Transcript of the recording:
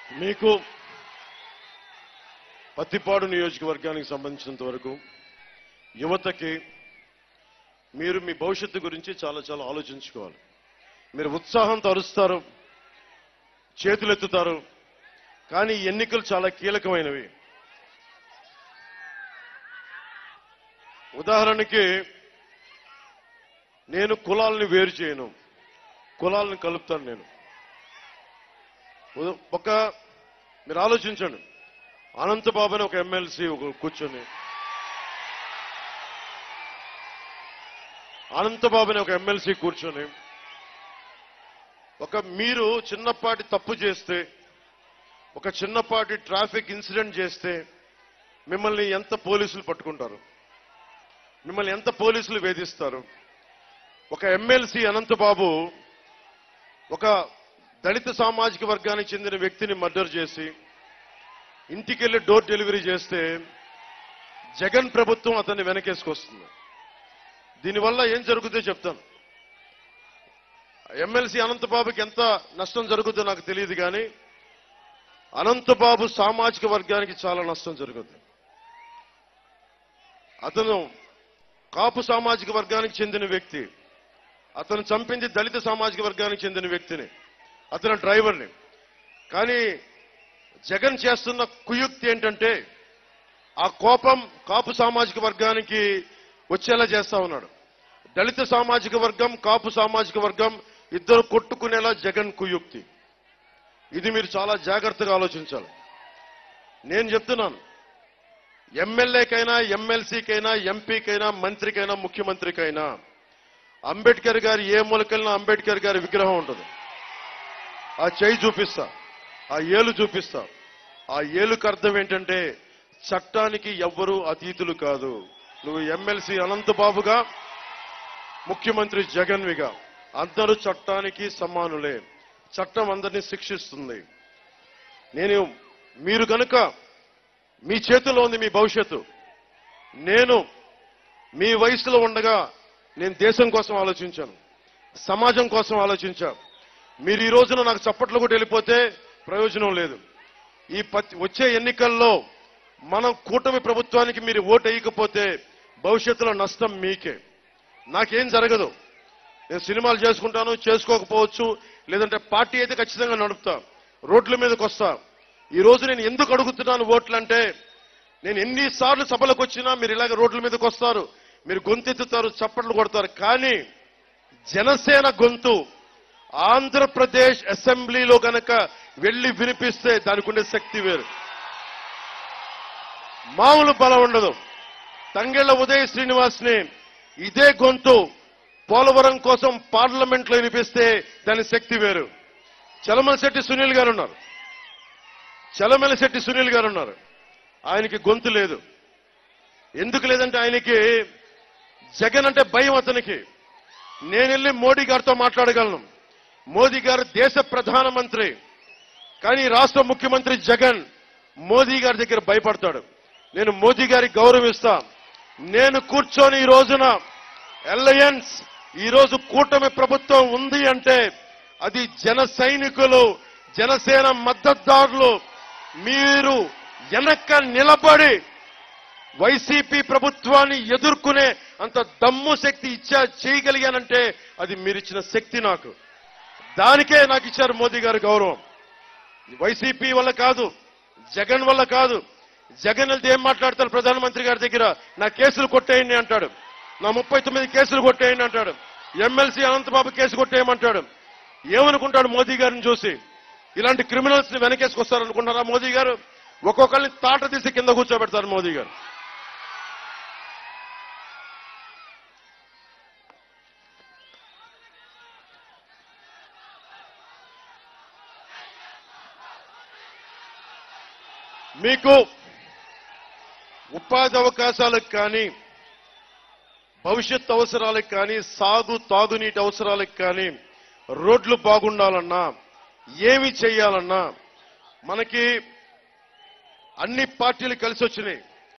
మీకు పత్తిపాడు నియోజకవర్గానికి సంబంధించినంత వరకు యువతకి మీరు మీ భవిష్యత్తు గురించి చాలా చాలా ఆలోచించుకోవాలి మీరు ఉత్సాహంతో అరుస్తారు చేతులెత్తుతారు కానీ ఈ ఎన్నికలు చాలా కీలకమైనవి ఉదాహరణకి నేను కులాలని వేరు చేయను కులాలను కలుపుతాను నేను ఉద- ఒక మీరు ఆలోచించండి అనంతబాబు అని ఒక ఎమ్మెల్సీ ఒక కూర్చొని అనంతబాబు అని ఒక ఎమ్మెల్సీ కూర్చొని ఒక మీరు చిన్నపాటి తప్పు చేస్తే ఒక చిన్నపాటి ట్రాఫిక్ ఇన్సిడెంట్ చేస్తే మిమ్మల్ని ఎంత పోలీసులు పట్టుకుంటారు మిమ్మల్ని ఎంత పోలీసులు వేధిస్తారు ఒక ఎమ్మెల్సీ అనంతబాబు ఒక దళిత సామాజిక వర్గానికి చెందిన వ్యక్తిని మర్డర్ చేసి ఇంటికెళ్లి డోర్ డెలివరీ చేస్తే జగన్ ప్రభుత్వం అతన్ని వెనకేసుకొస్తుంది దీనివల్ల ఏం జరుగుతుందో చెప్తాను ఎమ్మెల్సీ అనంతబాబుకి ఎంత నష్టం జరుగుతుందో నాకు తెలియదు కానీ అనంతబాబు సామాజిక వర్గానికి చాలా నష్టం జరుగుతుంది అతను కాపు సామాజిక వర్గానికి చెందిన వ్యక్తి అతను చంపింది దళిత సామాజిక వర్గానికి చెందిన వ్యక్తిని అతను డ్రైవర్ని కానీ జగన్ చేస్తున్న కుయుక్తి ఏంటంటే ఆ కోపం కాపు సామాజిక వర్గానికి వచ్చేలా చేస్తా ఉన్నాడు దళిత సామాజిక వర్గం కాపు సామాజిక వర్గం ఇద్దరు కొట్టుకునేలా జగన్ కుయుక్తి ఇది మీరు చాలా జాగ్రత్తగా ఆలోచించాలి నేను చెప్తున్నాను ఎమ్మెల్యేకైనా ఎమ్మెల్సీకైనా ఎంపీకైనా మంత్రికైనా ముఖ్యమంత్రికైనా అంబేద్కర్ గారి ఏ మూలకెళ్ళినా అంబేద్కర్ గారి విగ్రహం ఉంటుంది ఆ చేయి చూపిస్తా ఆ ఏలు చూపిస్తా ఆ ఏలుకు అర్థం ఏంటంటే చట్టానికి ఎవ్వరూ అతీతులు కాదు నువ్వు ఎమ్మెల్సీ అనంతబాబుగా ముఖ్యమంత్రి జగన్విగా అందరూ చట్టానికి సమానులే చట్టం అందరినీ శిక్షిస్తుంది నేను మీరు కనుక మీ చేతిలో ఉంది మీ భవిష్యత్తు నేను మీ వయసులో ఉండగా నేను దేశం కోసం ఆలోచించాను సమాజం కోసం ఆలోచించాను మీరు ఈ రోజున నాకు చప్పట్లు కూడా వెళ్ళిపోతే ప్రయోజనం లేదు ఈ పత్- వచ్చే ఎన్నికల్లో మనం కూటమి ప్రభుత్వానికి మీరు ఓటు వేయకపోతే భవిష్యత్తులో నష్టం మీకే నాకేం జరగదు నేను సినిమాలు చేసుకుంటాను చేసుకోకపోవచ్చు లేదంటే పార్టీ అయితే ఖచ్చితంగా నడుపుతా రోడ్ల మీదకి వస్తా ఈ రోజు నేను ఎందుకు అడుగుతున్నాను ఓట్లు అంటే నేను ఎన్నిసార్లు సభలకు వచ్చినా మీరు ఇలాగ రోడ్ల మీదకి వస్తారు మీరు గొంతెత్తుతారు చప్పట్లు కొడతారు కానీ జనసేన గొంతు ఆంధ్రప్రదేశ్ అసెంబ్లీలో గనక వెళ్లి వినిపిస్తే దానికి ఉండే శక్తి వేరు మామూలు బలం ఉండదు తంగెళ్ల ఉదయ్ శ్రీనివాస్ ని ఇదే గొంతు పోలవరం కోసం పార్లమెంట్ లో వినిపిస్తే దాని శక్తి వేరు చలమలశెట్టి సునీల్ గారు ఉన్నారు చలమలశెట్టి సునీల్ గారు ఉన్నారు ఆయనకి గొంతు లేదు ఎందుకు లేదంటే ఆయనకి జగన్ అంటే భయం అతనికి నేను వెళ్ళి మోడీ గారితో మాట్లాడగలను మోదీ గారు దేశ ప్రధానమంత్రి కానీ రాష్ట్ర ముఖ్యమంత్రి జగన్ మోదీ గారి దగ్గర భయపడతాడు నేను మోదీ గారికి గౌరవిస్తా నేను కూర్చొని ఈ రోజున అలయన్స్ ఈ రోజు కూటమి ప్రభుత్వం ఉంది అంటే అది జన సైనికులు జనసేన మద్దతుదారులు మీరు వెనక్క నిలబడి వైసీపీ ప్రభుత్వాన్ని ఎదుర్కొనే అంత దమ్ము శక్తి ఇచ్చా చేయగలిగానంటే అది మీరిచ్చిన శక్తి నాకు దానికే నాకు ఇచ్చారు మోదీ గారు గౌరవం వైసీపీ వల్ల కాదు జగన్ వల్ల కాదు జగన్ వెళ్తే ఏం మాట్లాడతారు ప్రధానమంత్రి గారి దగ్గర నా కేసులు కొట్టేయండి అంటాడు నా ముప్పై తొమ్మిది కేసులు కొట్టేయండి అంటాడు ఎమ్మెల్సీ అనంతబాబు కేసు కొట్టేయమంటాడు ఏమనుకుంటాడు మోదీ గారిని చూసి ఇలాంటి క్రిమినల్స్ ని వెనకేసుకొస్తారనుకుంటారా మోదీ గారు ఒక్కొక్కరిని తాట తీసి కింద కూర్చోబెడతారు మోదీ గారు మీకు ఉపాధి అవకాశాలకు కానీ భవిష్యత్ అవసరాలకు కానీ సాగు తాగునీటి అవసరాలకు కానీ రోడ్లు బాగుండాలన్నా ఏమి చేయాలన్నా మనకి అన్ని పార్టీలు కలిసి వచ్చినాయి